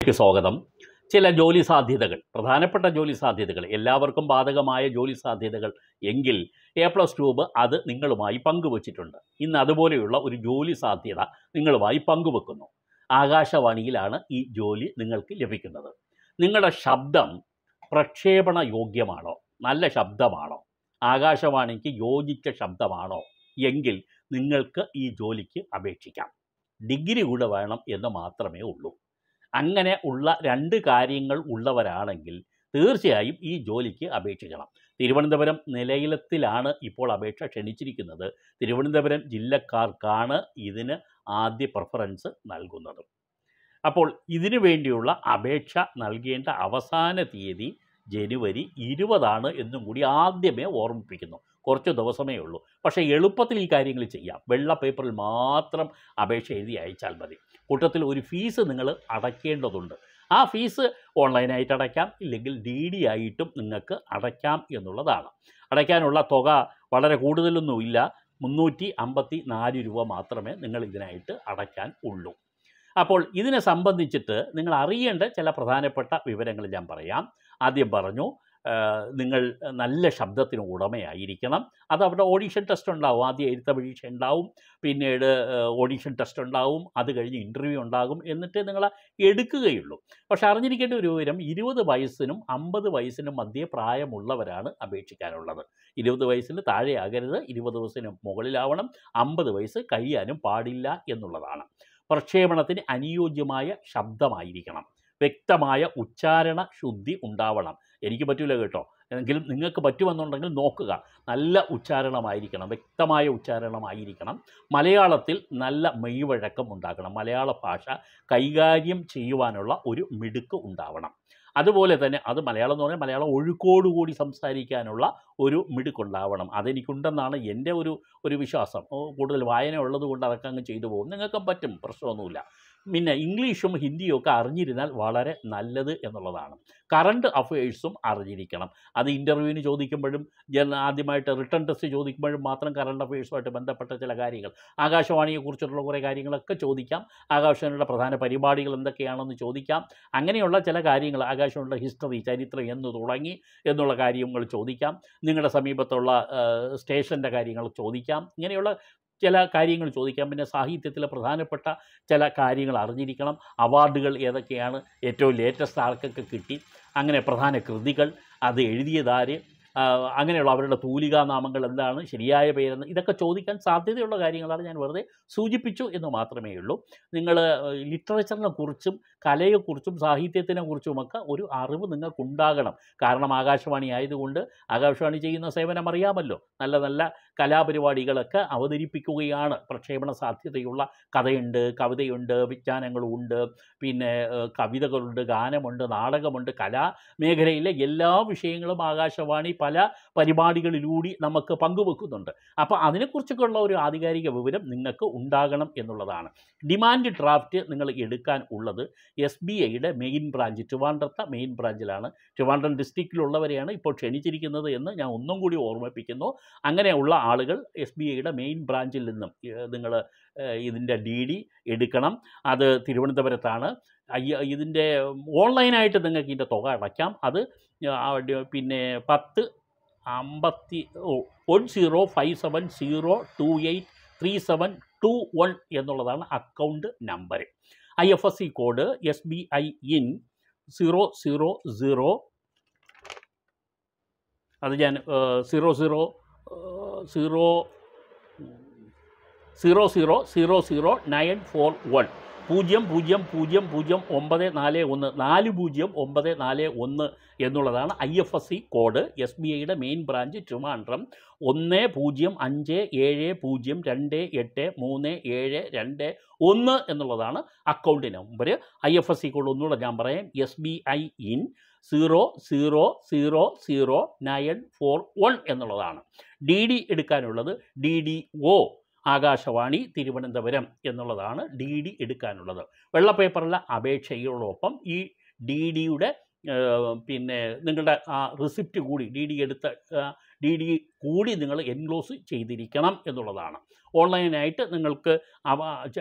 സ്വാഗതം ചില ജോലി സാധ്യതകൾ പ്രധാനപ്പെട്ട ജോലി സാധ്യതകൾ എല്ലാവർക്കും ബാധകമായ ജോലി സാധ്യതകൾ എങ്കിൽ എ പ്ലസ് ട്യൂബ് അത് നിങ്ങളുമായി പങ്കുവച്ചിട്ടുണ്ട് ഇന്ന് അതുപോലെയുള്ള ഒരു ജോലി സാധ്യത നിങ്ങളുമായി പങ്കുവെക്കുന്നു ആകാശവാണിയിലാണ് ഈ ജോലി നിങ്ങൾക്ക് ലഭിക്കുന്നത് നിങ്ങളുടെ ശബ്ദം പ്രക്ഷേപണ യോഗ്യമാണോ നല്ല ശബ്ദമാണോ ആകാശവാണിക്ക് യോജിച്ച ശബ്ദമാണോ എങ്കിൽ നിങ്ങൾക്ക് ഈ ജോലിക്ക് അപേക്ഷിക്കാം ഡിഗ്രി കൂടെ വേണം എന്ന് മാത്രമേ ഉള്ളൂ അങ്ങനെ ഉള്ള രണ്ട് കാര്യങ്ങൾ ഉള്ളവരാണെങ്കിൽ തീർച്ചയായും ഈ ജോലിക്ക് അപേക്ഷിക്കണം തിരുവനന്തപുരം നിലയിലത്തിലാണ് ഇപ്പോൾ അപേക്ഷ ക്ഷണിച്ചിരിക്കുന്നത് തിരുവനന്തപുരം ജില്ലക്കാർക്കാണ് ഇതിന് ആദ്യ പ്രിഫറൻസ് നൽകുന്നത് അപ്പോൾ ഇതിനു വേണ്ടിയുള്ള അപേക്ഷ നൽകേണ്ട അവസാന തീയതി ജനുവരി ഇരുപതാണ് എന്നും കൂടി ആദ്യമേ ഓർമ്മിപ്പിക്കുന്നു കുറച്ച് ദിവസമേ ഉള്ളൂ പക്ഷേ എളുപ്പത്തിൽ ഈ കാര്യങ്ങൾ ചെയ്യാം വെള്ള പേപ്പറിൽ മാത്രം അപേക്ഷ എഴുതി അയച്ചാൽ മതി കൂട്ടത്തിൽ ഒരു ഫീസ് നിങ്ങൾ അടയ്ക്കേണ്ടതുണ്ട് ആ ഫീസ് ഓൺലൈനായിട്ട് അടയ്ക്കാം ഇല്ലെങ്കിൽ ഡി ഡി ആയിട്ടും നിങ്ങൾക്ക് അടയ്ക്കാം എന്നുള്ളതാണ് അടയ്ക്കാനുള്ള തുക വളരെ കൂടുതലൊന്നുമില്ല മുന്നൂറ്റി അമ്പത്തി നാല് രൂപ മാത്രമേ നിങ്ങൾ ഇതിനായിട്ട് അടയ്ക്കാൻ ഉള്ളൂ അപ്പോൾ ഇതിനെ സംബന്ധിച്ചിട്ട് നിങ്ങൾ അറിയേണ്ട ചില പ്രധാനപ്പെട്ട വിവരങ്ങൾ ഞാൻ പറയാം ആദ്യം പറഞ്ഞു ആ, നിങ്ങൾ നല്ല ശബ്ദത്തിന് ഉടമയായിരിക്കണം അത് അവിടെ ഓഡീഷൻ ടെസ്റ്റ് ഉണ്ടാവും ആദ്യം എഴുത്ത പരീക്ഷ ഉണ്ടാവും പിന്നീട് ഓഡീഷൻ ടെസ്റ്റ് ഉണ്ടാവും അത് കഴിഞ്ഞ് ഇൻ്റർവ്യൂ ഉണ്ടാകും എന്നിട്ട് നിങ്ങൾ എടുക്കുകയുള്ളൂ പക്ഷെ അറിഞ്ഞിരിക്കേണ്ട ഒരു വിവരം ഇരുപത് വയസ്സിനും അമ്പത് വയസ്സിനും മധ്യേ പ്രായമുള്ളവരാണ് അപേക്ഷിക്കാനുള്ളത് ഇരുപത് വയസ്സിന് താഴെയാകരുത് ഇരുപത് വയസ്സിന് മുകളിലാവണം അമ്പത് വയസ്സ് കഴിയാനും പാടില്ല എന്നുള്ളതാണ് പ്രക്ഷേപണത്തിന് അനുയോജ്യമായ ശബ്ദമായിരിക്കണം വ്യക്തമായ ഉച്ചാരണ ശുദ്ധി ഉണ്ടാവണം എനിക്ക് പറ്റില്ല കേട്ടോ എങ്കിലും നിങ്ങൾക്ക് പറ്റുമെന്നുണ്ടെങ്കിൽ നോക്കുക നല്ല ഉച്ചാരണമായിരിക്കണം വ്യക്തമായ ഉച്ചാരണമായിരിക്കണം മലയാളത്തിൽ നല്ല മെയ്വഴക്കം ഉണ്ടാക്കണം മലയാള ഭാഷ കൈകാര്യം ചെയ്യുവാനുള്ള ഒരു മിടുക്ക് ഉണ്ടാവണം അതുപോലെ തന്നെ അത് മലയാളം എന്ന് പറഞ്ഞാൽ മലയാളം ഒഴുക്കോടുകൂടി സംസാരിക്കാനുള്ള ഒരു മിടുക്കുണ്ടാവണം അതെനിക്കുണ്ടെന്നാണ് എൻ്റെ ഒരു ഒരു വിശ്വാസം ഓ, കൂടുതൽ വായന ഉള്ളത് കൊണ്ട് അതൊക്കെ അങ്ങ് ചെയ്തു പോകും നിങ്ങൾക്ക് പറ്റും പ്രശ്നമൊന്നുമില്ല പിന്നെ ഇംഗ്ലീഷും ഹിന്ദിയും ഒക്കെ അറിഞ്ഞിരുന്നാൽ വളരെ നല്ലത് എന്നുള്ളതാണ് കറണ്ട് അഫയേഴ്സും അറിഞ്ഞിരിക്കണം അത് ഇൻ്റർവ്യൂവിന് ചോദിക്കുമ്പോഴും ജന ആദ്യമായിട്ട് റിട്ടേൺ ടെസ്റ്റ് ചോദിക്കുമ്പോഴും മാത്രം കറണ്ട് അഫയേഴ്സുമായിട്ട് ബന്ധപ്പെട്ട ചില കാര്യങ്ങൾ ആകാശവാണിയെക്കുറിച്ചിട്ടുള്ള കുറേ കാര്യങ്ങളൊക്കെ ചോദിക്കാം ആകാശവാണിയുടെ പ്രധാന പരിപാടികൾ എന്തൊക്കെയാണെന്ന് ചോദിക്കാം അങ്ങനെയുള്ള ചില കാര്യങ്ങൾ ആകാശവാണിയുടെ ഹിസ്റ്ററി ചരിത്രം എന്ന് തുടങ്ങി എന്നുള്ള കാര്യങ്ങൾ ചോദിക്കാം നിങ്ങളുടെ സമീപത്തുള്ള സ്റ്റേഷൻ്റെ കാര്യങ്ങൾ ചോദിക്കാം ഇങ്ങനെയുള്ള ചില കാര്യങ്ങൾ ചോദിക്കാം പിന്നെ സാഹിത്യത്തിലെ പ്രധാനപ്പെട്ട ചില കാര്യങ്ങൾ അറിഞ്ഞിരിക്കണം അവാർഡുകൾ ഏതൊക്കെയാണ് ഏറ്റവും ലേറ്റസ്റ്റ് ആർക്കൊക്കെ കിട്ടി അങ്ങനെ പ്രധാന കൃതികൾ അത് എഴുതിയതാര് ആ, അങ്ങനെയുള്ള അവരുടെ തൂലികാ നാമങ്ങൾ എന്താണ് ശരിയായ പേരെന്ന് ഇതൊക്കെ ചോദിക്കാൻ സാധ്യതയുള്ള കാര്യങ്ങളാണ് ഞാൻ വെറുതെ സൂചിപ്പിച്ചു എന്ന് മാത്രമേ ഉള്ളൂ നിങ്ങൾ ലിറ്ററേച്ചറിനെ കുറിച്ചും കലയെക്കുറിച്ചും സാഹിത്യത്തിനെ കുറിച്ചുമൊക്കെ ഒരു അറിവ് നിങ്ങൾക്കുണ്ടാകണം കാരണം ആകാശവാണി ആയതുകൊണ്ട് ആകാശവാണി ചെയ്യുന്ന സേവനം അറിയാമല്ലോ നല്ല നല്ല കലാപരിപാടികളൊക്കെ അവതരിപ്പിക്കുകയാണ് പ്രക്ഷേപണ സാധ്യതയുള്ള കഥയുണ്ട് കവിതയുണ്ട് വിജ്ഞാനങ്ങളുണ്ട് പിന്നെ ഏഹ്, കവിതകളുണ്ട് ഗാനമുണ്ട് നാടകമുണ്ട് കലാ മേഖലയിലെ എല്ലാ വിഷയങ്ങളും ആകാശവാണി പല പരിപാടികളിലൂടെ നമുക്ക് പങ്കുവെക്കുന്നുണ്ട് അപ്പോൾ അതിനെക്കുറിച്ചൊക്കെയുള്ള ഒരു ആധികാരിക വിവരം നിങ്ങൾക്ക് ഉണ്ടാകണം എന്നുള്ളതാണ് ഡിമാൻഡ് ഡ്രാഫ്റ്റ് നിങ്ങൾ എടുക്കാൻ ഉള്ളത് എസ് ബി ഐയുടെ മെയിൻ ബ്രാഞ്ച് ട്രിവാൻഡ്രത്തെ മെയിൻ ബ്രാഞ്ചിലാണ് ട്രിവാൻഡ്രം ഡിസ്ട്രിക്റ്റിലുള്ളവരെയാണ് ഇപ്പോൾ ക്ഷണിച്ചിരിക്കുന്നത് എന്ന് ഞാൻ ഒന്നും കൂടി ഓർമ്മിപ്പിക്കുന്നു അങ്ങനെയുള്ള ആളുകൾ എസ് ബി ഐയുടെ മെയിൻ ബ്രാഞ്ചിൽ നിന്നും നിങ്ങൾ ഇതിൻ്റെ ഡി ഡി എടുക്കണം അത് തിരുവനന്തപുരത്താണ് അയ്യ ഇതിൻ്റെ ഓൺലൈനായിട്ട് നിങ്ങൾക്ക് ഇതിൻ്റെ തുക അടയ്ക്കാം അത് ആ ഡി- പിന്നെ പത്ത് അമ്പത്തി O one zero five seven zero two eight three seven two one എന്നുള്ളതാണ് account number I F S C code S B I N zero zero zero അത് ഞാൻ zero zero zero zero zero zero zero nine four one പൂജ്യം പൂജ്യം പൂജ്യം പൂജ്യം ഒമ്പത് നാല് ഒന്ന് നാല് പൂജ്യം ഒമ്പത് നാല് ഒന്ന് എന്നുള്ളതാണ് I F S C code S B ഐയുടെ മെയിൻ ബ്രാഞ്ച് ട്രിവാൻഡ്രം ഒന്ന് പൂജ്യം അഞ്ച് ഏഴ് പൂജ്യം രണ്ട് എട്ട് മൂന്ന് ഏഴ് രണ്ട് ഒന്ന് എന്നുള്ളതാണ് account number I F S C code ഒന്നുകൂടെ ഞാൻ പറയാം S B I N zero zero zero zero nine four one എന്നുള്ളതാണ് ഡി ഡി എടുക്കാനുള്ളത് ഡി ഡി ഒ ആകാശവാണി തിരുവനന്തപുരം എന്നുള്ളതാണ് ഡി ഡി എടുക്കാനുള്ളത് വെള്ള പേപ്പറിലെ അപേക്ഷയോടൊപ്പം ഈ ഡി ഡിയുടെ പിന്നെ നിങ്ങളുടെ ആ റിസിപ്റ്റ് കൂടി ഡി ഡി എടുത്ത ആ, ഡി ഡി കൂടി നിങ്ങൾ എൻക്ലോസ് ചെയ്തിരിക്കണം എന്നുള്ളതാണ് ഓൺലൈനായിട്ട് നിങ്ങൾക്ക് അവ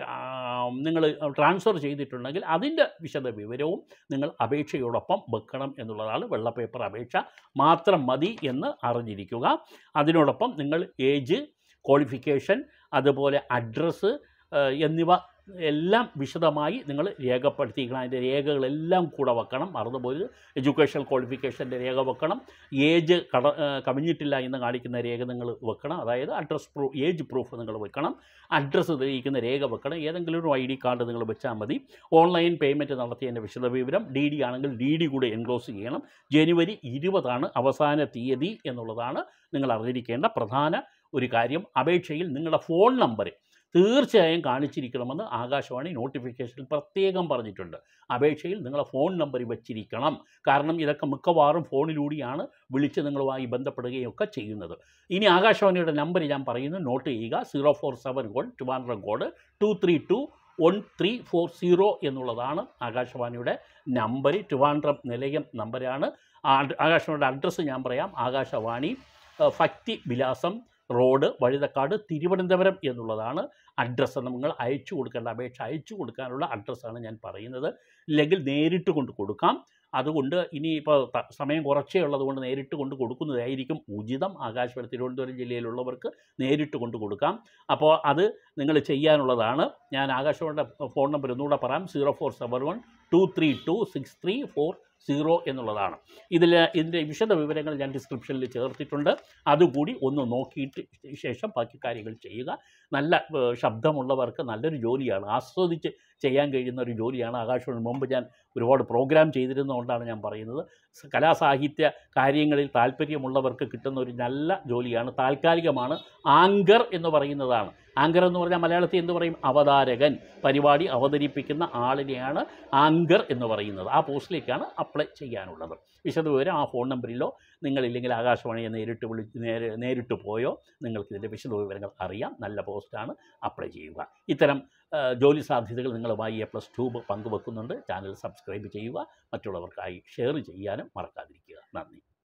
നിങ്ങൾ ട്രാൻസ്ഫർ ചെയ്തിട്ടുണ്ടെങ്കിൽ അതിൻ്റെ വിശദ വിവരവും നിങ്ങൾ അപേക്ഷയോടൊപ്പം വെക്കണം എന്നുള്ളതാണ് വെള്ള പേപ്പർ അപേക്ഷ മാത്രം മതി എന്ന് അറിഞ്ഞിരിക്കുക അതിനോടൊപ്പം നിങ്ങൾ ഏജ് ക്വാളിഫിക്കേഷൻ അതുപോലെ അഡ്രസ്സ് എന്നിവ എല്ലാം വിശദമായി നിങ്ങൾ രേഖപ്പെടുത്തിയിരിക്കണം അതിൻ്റെ രേഖകളെല്ലാം കൂടെ വെക്കണം മറന്നുപോയത് എഡ്യൂക്കേഷൻ ക്വാളിഫിക്കേഷൻ്റെ രേഖ വെക്കണം ഏജ് കട ഏഹ് കവിഞ്ഞിട്ടില്ല എന്ന് കാണിക്കുന്ന രേഖ നിങ്ങൾ വെക്കണം അതായത് അഡ്രസ് പ്രൂഫ് ഏജ് പ്രൂഫ് നിങ്ങൾ വെക്കണം അഡ്രസ്സ് തെളിയിക്കുന്ന രേഖ വെക്കണം ഏതെങ്കിലും ഒരു ഐ ഡി കാർഡ് നിങ്ങൾ വെച്ചാൽ മതി ഓൺലൈൻ പേയ്മെൻറ്റ് നടത്തിയതിൻ്റെ വിശദവിവരം ഡി ഡി ആണെങ്കിൽ ഡി ഡി കൂടെ എൻക്ലോസ് ചെയ്യണം ജനുവരി ഇരുപതാണ് അവസാന തീയതി എന്നുള്ളതാണ് നിങ്ങൾ അറിഞ്ഞിരിക്കേണ്ട പ്രധാന ഒരു കാര്യം അപേക്ഷയിൽ നിങ്ങളുടെ ഫോൺ നമ്പർ തീർച്ചയായും കാണിച്ചിരിക്കണമെന്ന് ആകാശവാണി നോട്ടിഫിക്കേഷനിൽ പ്രത്യേകം പറഞ്ഞിട്ടുണ്ട് അപേക്ഷയിൽ നിങ്ങളെ ഫോൺ നമ്പർ വെച്ചിരിക്കണം കാരണം ഇതൊക്കെ മിക്കവാറും ഫോണിലൂടെയാണ് വിളിച്ച് നിങ്ങളുമായി ബന്ധപ്പെടുകയും ഒക്കെ ചെയ്യുന്നത് ഇനി ആകാശവാണിയുടെ നമ്പർ ഞാൻ പറയുന്നു നോട്ട് ചെയ്യുക zero four seven one Trivandrum code two three two one three four zero എന്നുള്ളതാണ് ആകാശവാണിയുടെ നമ്പർ ട്രിവാൻഡ്രം നിലയം നമ്പരാണ് ആ അഡ്- ആകാശവാണിയുടെ അഡ്രസ്സ് ഞാൻ പറയാം ആകാശവാണി ഏഹ്, ഭക്തി വിലാസം റോഡ് വഴുതക്കാട് തിരുവനന്തപുരം എന്നുള്ളതാണ് അഡ്രസ്സ് നിങ്ങൾ അയച്ചു കൊടുക്കേണ്ട അപേക്ഷ അയച്ചു കൊടുക്കാനുള്ള അഡ്രസ്സാണ് ഞാൻ പറയുന്നത് ഇല്ലെങ്കിൽ നേരിട്ട് കൊണ്ട് കൊടുക്കാം അതുകൊണ്ട് ഇനിയിപ്പോൾ ത- സമയം കുറച്ചേ ഉള്ളതുകൊണ്ട് നേരിട്ട് കൊണ്ട് കൊടുക്കുന്നതായിരിക്കും ഉചിതം ആകാശവാണി തിരുവനന്തപുരം ജില്ലയിലുള്ളവർക്ക് നേരിട്ട് കൊണ്ട് കൊടുക്കാം അപ്പോൾ അത് നിങ്ങൾ ചെയ്യാനുള്ളതാണ് ഞാൻ ആകാശവാണിയുടെ ഫോൺ നമ്പർ ഒന്നുകൂടെ പറയാം zero four seven one two three two six three four zero എന്നുള്ളതാണ് ഇതിൽ ഇതിൻ്റെ വിശദ വിവരങ്ങൾ ഞാൻ ഡിസ്ക്രിപ്ഷനിൽ ചേർത്തിട്ടുണ്ട് അതുകൂടി ഒന്ന് നോക്കിയിട്ട് ശേഷം ബാക്കി കാര്യങ്ങൾ ചെയ്യുക നല്ല ഏഹ്, ശബ്ദമുള്ളവർക്ക് നല്ലൊരു ജോലിയാണ് ആസ്വദിച്ച് ചെയ്യാൻ കഴിയുന്ന ഒരു ജോലിയാണ് ആകാശവാണി മുമ്പ് ഞാൻ ഒരുപാട് പ്രോഗ്രാം ചെയ്തിരുന്നതുകൊണ്ടാണ് ഞാൻ പറയുന്നത് സ- കലാസാഹിത്യ കാര്യങ്ങളിൽ താല്പര്യമുള്ളവർക്ക് കിട്ടുന്ന ഒരു നല്ല ജോലിയാണ് താൽക്കാലികമാണ് ആങ്കർ എന്ന് പറയുന്നതാണ് ആങ്കർ എന്ന് പറഞ്ഞാൽ മലയാളത്തിൽ എന്ത് പറയും അവതാരകൻ പരിപാടി അവതരിപ്പിക്കുന്ന ആളിനെയാണ് ആങ്കർ എന്ന് പറയുന്നത് ആ പോസ്റ്റിലേക്കാണ് അപ്ലൈ ചെയ്യാനുള്ളത് വിശദവിവരം ആ ഫോൺ നമ്പറിലോ നിങ്ങളില്ലെങ്കിൽ ആകാശവാണിയെ നേരിട്ട് വിളി നേരെ നേരിട്ട് പോയോ നിങ്ങൾക്ക് ഇതിൻ്റെ വിശദവിവരങ്ങൾ അറിയാം നല്ല പോസ്റ്റാണ് അപ്ലൈ ചെയ്യുക ഇത്തരം ആ, ജോലി സാധ്യതകൾ നിങ്ങളുമായി എ പ്ലസ് ട്യൂബ് പങ്കുവെക്കുന്നുണ്ട് ചാനൽ സബ്സ്ക്രൈബ് ചെയ്യുക മറ്റുള്ളവർക്കായി ഷെയർ ചെയ്യാനും മറക്കാതിരിക്കുക നന്ദി